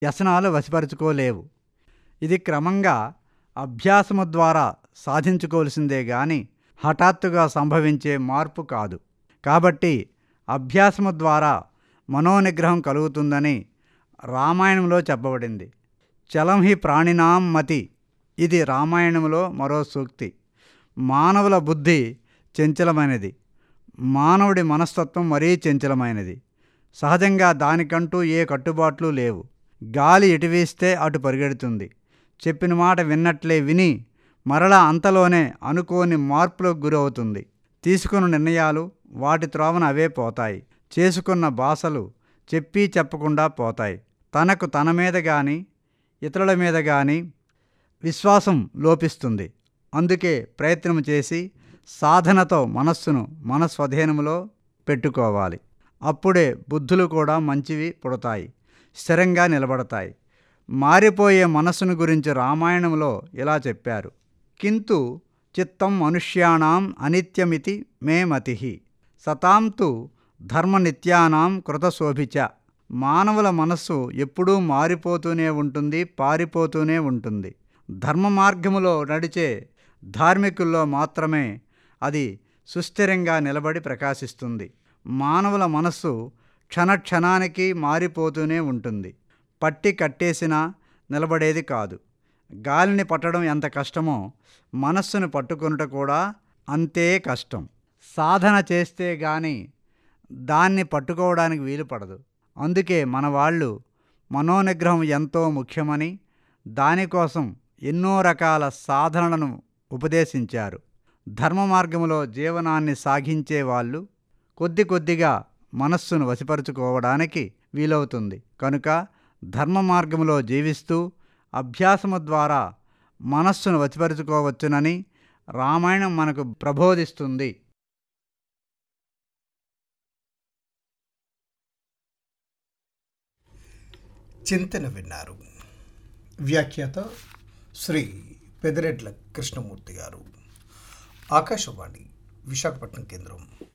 వ్యసనాలు వశపరుచుకోలేవు ఇది క్రమంగా అభ్యాసము ద్వారా సాధించుకోవలసిందే గాని హఠాత్తుగా సంభవించే మార్పు కాదు కాబట్టి అభ్యాసము ద్వారా మనోనిగ్రహం కలుగుతుందని రామాయణంలో చెప్పబడింది చలం హి ప్రాణినాం మతి ఇది రామాయణంలో మరో సూక్తి మానవుల బుద్ధి చంచలమైనది మానవుడి మనస్తత్వం మరీ చంచలమైనది సహజంగా దానికంటూ ఏ కట్టుబాట్లు లేవు గాలి ఎటు వీస్తే అటు పరిగెడుతుంది చెప్పిన మాట విన్నట్లే విని మరలా అంతలోనే అనుకోని మార్పులకు గురవుతుంది తీసుకున్న నిర్ణయాలు వాటి త్రోవన అవే పోతాయి చేసుకున్న భాషలు చెప్పి చెప్పకుండా పోతాయి తనకు తన మీద కానీ ఇతరుల మీద కానీ విశ్వాసం లోపిస్తుంది అందుకే ప్రయత్నం చేసి సాధనతో మనస్సును మన స్వధీనంలో పెట్టుకోవాలి అప్పుడే బుద్ధులు కూడా మంచివి పుడతాయి స్థిరంగా నిలబడతాయి మారిపోయే మనస్సును గురించి రామాయణంలో ఇలా చెప్పారు కింటు చిత్తం మనుష్యాణం అనిత్యమితి మే మతి సతాం తు ధర్మనిత్యానాం కృతశోభిచ మానవుల మనస్సు ఎప్పుడూ మారిపోతూనే ఉంటుంది పారిపోతూనే ఉంటుంది ధర్మ మార్గములో నడిచే ధార్మికుల్లో మాత్రమే అది సుస్థిరంగా నిలబడి ప్రకాశిస్తుంది మానవుల మనస్సు క్షణక్షణానికి మారిపోతూనే ఉంటుంది పట్టి కట్టేసినా నిలబడేది కాదు గాలిని పట్టడం ఎంత కష్టమో మనస్సును పట్టుకొనుట కూడా అంతే కష్టం సాధన చేస్తే గాని దాన్ని పట్టుకోవడానికి వీలు పడదు అందుకే మన వాళ్ళు మనోనిగ్రహం ఎంతో ముఖ్యమని దానికోసం ఎన్నో రకాల సాధనలను ఉపదేశించారు ధర్మ మార్గంలో జీవనాన్ని సాగించే వాళ్ళు కొద్ది కొద్దిగా మనస్సును వశపరుచుకోవడానికి వీలవుతుంది కనుక ధర్మ మార్గంలో జీవిస్తూ అభ్యాసము ద్వారా మనస్సును వశపరుచుకోవచ్చునని రామాయణం మనకు ప్రబోధిస్తుంది చింతన విన్నారు వ్యాఖ్యాత శ్రీ పెదిరెడ్ల కృష్ణమూర్తి గారు ఆకాశవాణి విశాఖపట్నం కేంద్రం